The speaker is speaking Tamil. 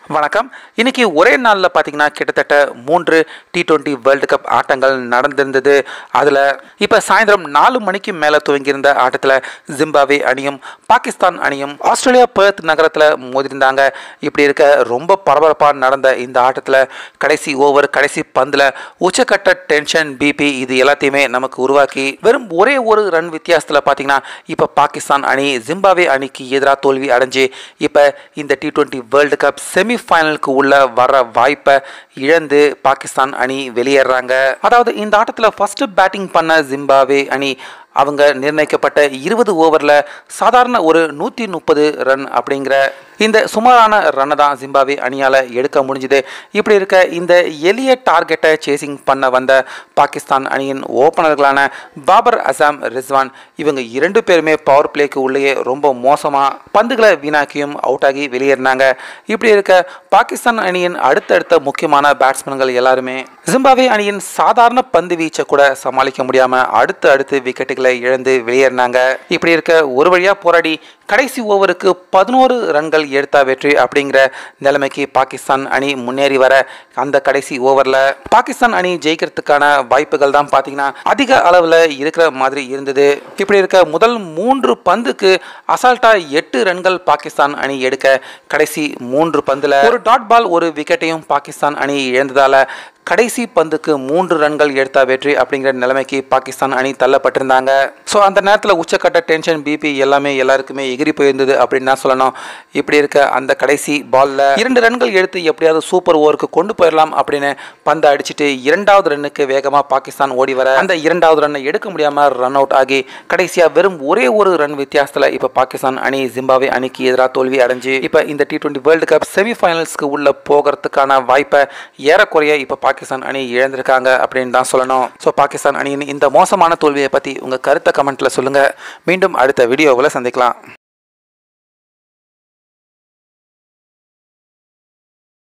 வணக்கம் இன்னைக்கு ஒரே நாளில் பார்த்தீங்கன்னா கிட்டத்தட்ட மூன்று டி டுவெண்ட்டி வேர்ல்டு கப் ஆட்டங்கள் நடந்திருந்தது அதில் இப்போ சாயந்தரம் நாலு மணிக்கு மேலே துவங்கியிருந்த ஆட்டத்தில் ஜிம்பாவே அணியும் பாகிஸ்தான் அணியும் ஆஸ்திரேலியா பெர்த் நகரத்தில் மோதிருந்தாங்க இப்படி இருக்க ரொம்ப பரபரப்பாக நடந்த இந்த ஆட்டத்தில் கடைசி ஓவர் கடைசி பந்தில் உச்சக்கட்ட டென்ஷன் பிபி இது எல்லாத்தையுமே நமக்கு உருவாக்கி வெறும் ஒரே ஒரு ரன் வித்தியாசத்தில் பார்த்தீங்கன்னா இப்போ பாகிஸ்தான் அணி ஜிம்பாவே அணிக்கு எதிராக தோல்வி அடைஞ்சு இப்போ இந்த டி டுவெண்ட்டி வேர்ல்டு கப் செமி ஃபைனலுக்கு உள்ள வர வாய்ப்பை இழந்து பாகிஸ்தான் அணி வெளியேறாங்க அதாவது இந்த ஆட்டத்தில் ஃபர்ஸ்ட் பேட்டிங் பண்ண ஜிம்பாவே அணி அவங்க நிர்ணயிக்கப்பட்ட இருபது ஓவரில் சாதாரண ஒரு நூற்றி முப்பது ரன் அப்படிங்கிற இந்த சுமாரான ரன்னை தான் ஜிம்பாவே அணியால் எடுக்க முடிஞ்சுது இப்படி இருக்க இந்த எளிய டார்கெட்டை சேசிங் பண்ண வந்த பாகிஸ்தான் அணியின் ஓப்பனர்களான பாபர் அசாம் ரிஸ்வான் இவங்க இரண்டு பேருமே பவர் பிளேக்கு உள்ளேயே ரொம்ப மோசமாக பந்துகளை வீணாக்கியும் அவுட் ஆகி வெளியேறினாங்க இப்படி இருக்க பாகிஸ்தான் அணியின் அடுத்தடுத்த முக்கியமான பேட்ஸ்மேன்கள் எல்லாருமே ஜிம்பாவே அணியின் சாதாரண பந்து வீச்சை கூட சமாளிக்க முடியாமல் அடுத்து அடுத்து விக்கெட்டுகளை இழந்து வெளியேறினாங்க இப்படி இருக்க ஒரு வழியாக போராடி கடைசி ஓவருக்கு பதினோரு ரன்கள் எடுத்தா வெற்றி அப்படிங்கிற நிலைமைக்கு பாகிஸ்தான் அணி முன்னேறி வர அந்த கடைசி ஓவரில் பாகிஸ்தான் அணி ஜெயிக்கிறதுக்கான வாய்ப்புகள் தான் பார்த்தீங்கன்னா அதிக அளவில் இருக்கிற மாதிரி இருந்தது இப்படி இருக்க முதல் மூன்று பந்துக்கு அசால்ட்டா எட்டு ரன்கள் பாகிஸ்தான் அணி எடுக்க கடைசி மூன்று பந்தில் ஒரு டாட் பால் ஒரு விக்கெட்டையும் பாகிஸ்தான் அணி இழந்ததால கடைசி பந்துக்கு மூன்று ரன்கள் எடுத்தா வெற்றி அப்படிங்கிற நிலைமைக்கு பாகிஸ்தான் அணி தள்ளப்பட்டிருந்தாங்க ஸோ அந்த நேரத்தில் உச்சக்கட்ட டென்ஷன் பிபி எல்லாமே எல்லாருக்குமே எகிரி போயிருந்தது அப்படின்னு தான் சொல்லணும் இப்படி இருக்க அந்த கடைசி பால்ல இரண்டு ரன்கள் எடுத்து எப்படியாவது சூப்பர் ஓவருக்கு கொண்டு போயிடலாம் அப்படின்னு பந்தை அடிச்சுட்டு இரண்டாவது ரன்னுக்கு வேகமாக பாகிஸ்தான் ஓடி வர அந்த இரண்டாவது ரன்னை எடுக்க முடியாமல் ரன் அவுட் ஆகி கடைசியாக வெறும் ஒரே ஒரு ரன் வித்தியாசத்தில் இப்போ பாகிஸ்தான் அணி ஜிம்பாவே அணிக்கு எதிராக தோல்வி அடைஞ்சு இப்போ இந்த டி டுவெண்ட்டி வேர்ல்டு கப் செமிஃபைனல்ஸ்க்கு உள்ள போகிறதுக்கான வாய்ப்பை ஏறக்குறைய இப்போ பாகிஸ்தான் அணி இழந்திருக்காங்க அப்படின்னு தான் சொல்லணும் ஸோ பாகிஸ்தான் அணியின் இந்த மோசமான தோல்வியை பற்றி உங்கள் கருத்தை கமெண்ட்டில் சொல்லுங்கள் மீண்டும் அடுத்த வீடியோவில் சந்திக்கலாம்